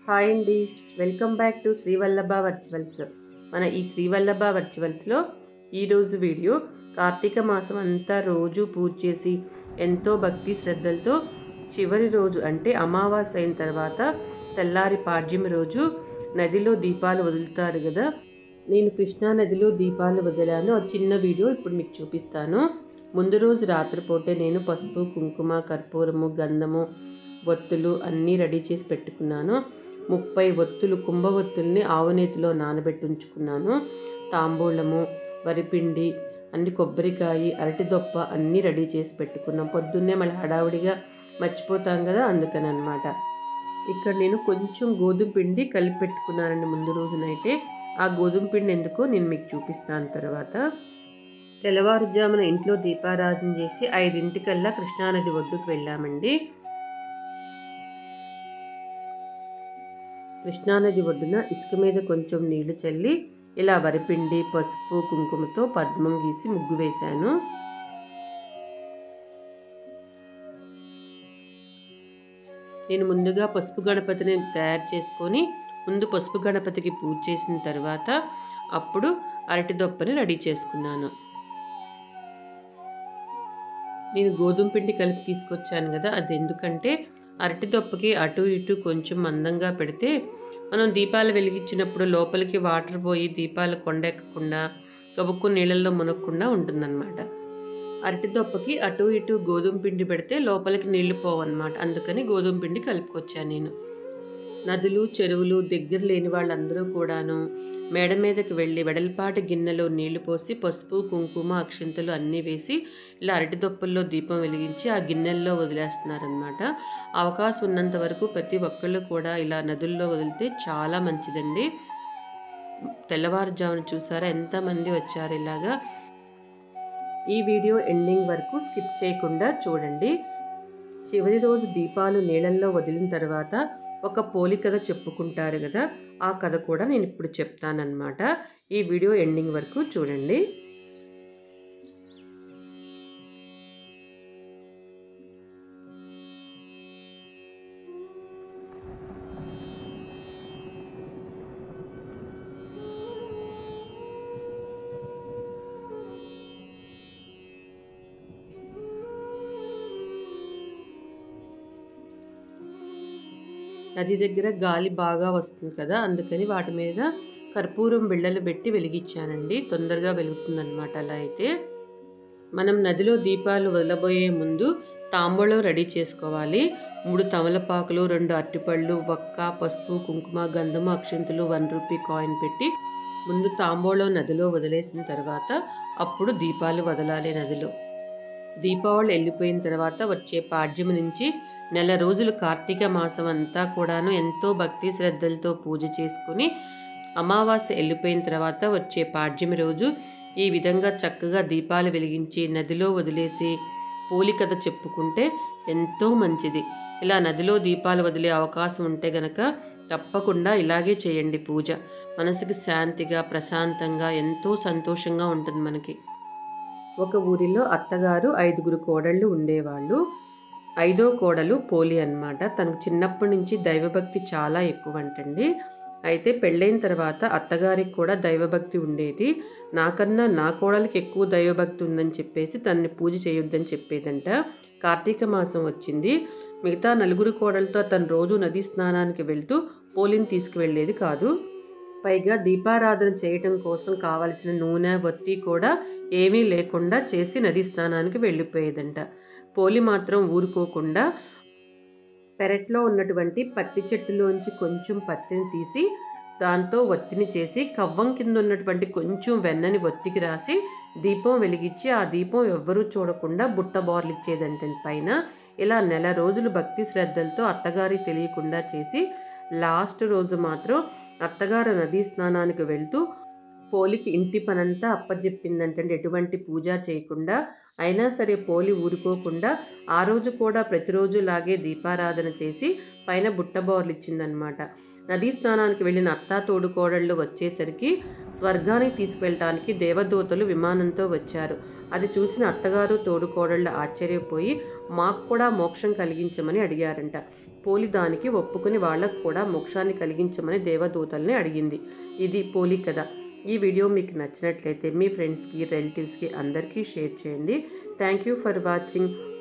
hi అండి welcome back to Srivallabha virtuals మన ఈ శ్రీవల్లభ వర్చువల్స్లో ఈరోజు వీడియో కార్తీక మాసం అంతా రోజు పూజ చేసి ఎంతో భక్తి శ్రద్ధలతో చివరి రోజు అంటే అమావాస్య అయిన తర్వాత తెల్లారి పాడ్యమి రోజు నదిలో దీపాలు వదులుతారు కదా నేను కృష్ణా నదిలో దీపాలు వదిలాను ఆ చిన్న వీడియో ఇప్పుడు మీకు చూపిస్తాను ముందు రోజు రాత్రిపూటే నేను పసుపు కుంకుమ కర్పూరము గంధము ఒత్తులు అన్నీ రెడీ చేసి పెట్టుకున్నాను ముప్పై ఒత్తులు కుంభ ఒత్తుల్ని ఆవునేతిలో నానబెట్టి ఉంచుకున్నాను తాంబూలము వరిపిండి అన్ని కొబ్బరికాయ అరటి దొప్ప అన్నీ రెడీ చేసి పెట్టుకున్నాం పొద్దున్నే మళ్ళీ హడావుడిగా మర్చిపోతాం కదా అందుకని అనమాట ఇక్కడ నేను కొంచెం గోధుమ పిండి కలిపి పెట్టుకున్నానండి ముందు రోజునైతే ఆ గోధుమ పిండి ఎందుకో నేను మీకు చూపిస్తాను తర్వాత తెల్లవారుజామున ఇంట్లో దీపారాధన చేసి ఐదింటికల్లా కృష్ణానది ఒడ్డుకు వెళ్ళామండి కృష్ణానది ఒడ్డున ఇసుక మీద కొంచెం నీళ్లు చల్లి ఇలా వరిపిండి పసుపు కుంకుమతో పద్మం గీసి ముగ్గు వేశాను నేను ముందుగా పసుపు గణపతిని తయారు చేసుకొని ముందు పసుపు గణపతికి పూజ చేసిన తర్వాత అప్పుడు అరటి దొప్పని రెడీ చేసుకున్నాను నేను గోధుమ పిండి కలిపి తీసుకొచ్చాను కదా అది ఎందుకంటే అరటి దొప్పకి అటు ఇటు కొంచెం మందంగా పెడితే మనం దీపాలు వెలిగించినప్పుడు లోపలికి వాటర్ పోయి దీపాలు కొండెక్కకుండా గబుక్కు నీళ్ళల్లో మునక్కుండా ఉంటుందన్నమాట అరటి దొప్పకి అటు ఇటు గోధుమ పిండి పెడితే లోపలికి నీళ్లు పోవన్నమాట అందుకని గోధుమ పిండి కలుపుకొచ్చాను నేను నదులు చెరువులు దగ్గర లేని వాళ్ళందరూ కూడాను మేడ మీదకి వెళ్ళి వెడల్పాటి గిన్నెలో నీళ్లు పోసి పసుపు కుంకుమ అక్షింతలు అన్నీ వేసి ఇలా అరటి దొప్పల్లో దీపం వెలిగించి ఆ గిన్నెల్లో వదిలేస్తున్నారనమాట అవకాశం ఉన్నంత వరకు ప్రతి ఒక్కళ్ళు కూడా ఇలా నదుల్లో వదిలితే చాలా మంచిదండి తెల్లవారుజామున చూసారా ఎంతమంది వచ్చారు ఇలాగా ఈ వీడియో ఎండింగ్ వరకు స్కిప్ చేయకుండా చూడండి చివరి రోజు దీపాలు నీళ్ళల్లో వదిలిన తర్వాత ఒక పోలి కథ చెప్పుకుంటారు కదా ఆ కథ కూడా నేను ఇప్పుడు చెప్తానన్నమాట ఈ వీడియో ఎండింగ్ వరకు చూడండి నది దగ్గర గాలి బాగా వస్తుంది కదా అందుకని వాటి మీద కర్పూరం బిళ్ళలు పెట్టి వెలిగించానండి తొందరగా వెలుగుతుందన్నమాట అలా అయితే మనం నదిలో దీపాలు వదలబోయే ముందు తాంబూలం రెడీ చేసుకోవాలి మూడు తమలపాకులు రెండు అరటిపళ్ళు వక్క పసుపు కుంకుమ గంధము అక్షంతులు వన్ రూపీ కాయిన్ పెట్టి ముందు తాంబూలం నదిలో వదిలేసిన తర్వాత అప్పుడు దీపాలు వదలాలి నదిలో దీపావళి వెళ్ళిపోయిన తర్వాత వచ్చే పాడ్యము నుంచి నెల రోజులు కార్తీక మాసం అంతా కూడాను ఎంతో భక్తి శ్రద్ధలతో పూజ చేసుకుని అమావాస్య వెళ్ళిపోయిన తర్వాత వచ్చే పాడ్యమి రోజు ఈ విధంగా చక్కగా దీపాలు వెలిగించి నదిలో వదిలేసి పోలి కథ చెప్పుకుంటే ఎంతో మంచిది ఇలా నదిలో దీపాలు వదిలే అవకాశం ఉంటే గనక తప్పకుండా ఇలాగే చేయండి పూజ మనసుకి శాంతిగా ప్రశాంతంగా ఎంతో సంతోషంగా ఉంటుంది మనకి ఒక ఊరిలో అత్తగారు ఐదుగురు కోడళ్ళు ఉండేవాళ్ళు ఐదో కోడలు పోలి అనమాట తనకు చిన్నప్పటి నుంచి దైవభక్తి చాలా ఎక్కువ అంటండి అయితే పెళ్ళైన తర్వాత అత్తగారికి కూడా దైవభక్తి ఉండేది నాకన్నా నా కోడలికి ఎక్కువ దైవభక్తి ఉందని చెప్పేసి తనని పూజ చేయొద్దని చెప్పేదంట కార్తీక మాసం వచ్చింది మిగతా నలుగురు కోడలతో తను రోజు నదీ స్నానానికి వెళ్తూ పోలిని తీసుకువెళ్ళేది కాదు పైగా దీపారాధన చేయటం కోసం కావలసిన నూనె వత్తి కూడా ఏమీ లేకుండా చేసి నదీ స్నానానికి వెళ్ళిపోయేదంట పోలి మాత్రం ఊరుకోకుండా పెరట్లో ఉన్నటువంటి పత్తి చెట్టులోంచి కొంచెం పత్తిని తీసి దాంతో ఒత్తిని చేసి కవ్వం కింద ఉన్నటువంటి కొంచెం వెన్నని ఒత్తికి రాసి దీపం వెలిగించి ఆ దీపం ఎవ్వరూ చూడకుండా బుట్ట బోర్లు ఇచ్చేదంటండి పైన ఇలా నెల రోజులు భక్తి శ్రద్ధలతో అత్తగారికి తెలియకుండా చేసి లాస్ట్ రోజు మాత్రం అత్తగారు నదీ స్నానానికి వెళ్తూ పోలికి ఇంటి పనంతా అప్పచెప్పిందంటే ఎటువంటి పూజ చేయకుండా అయినా సరే పోలి ఊరుకోకుండా ఆ రోజు కూడా ప్రతిరోజు లాగే దీపారాధన చేసి పైన బుట్టబోర్లు ఇచ్చిందనమాట నదీ స్నానానికి వెళ్ళిన అత్తా తోడుకోడళ్ళు వచ్చేసరికి స్వర్గానికి తీసుకువెళ్ళటానికి దేవదూతలు విమానంతో వచ్చారు అది చూసిన అత్తగారు తోడుకోడళ్ళు ఆశ్చర్యపోయి మాకు కూడా మోక్షం కలిగించమని అడిగారంట పోలి దానికి ఒప్పుకుని వాళ్ళకు కూడా మోక్షాన్ని కలిగించమని దేవదూతల్ని అడిగింది ఇది పోలి కథ ఈ వీడియో మీకు నచ్చినట్లయితే మీ ఫ్రెండ్స్కి రిలేటివ్స్కి అందరికీ షేర్ చేయండి థ్యాంక్ యూ ఫర్ వాచింగ్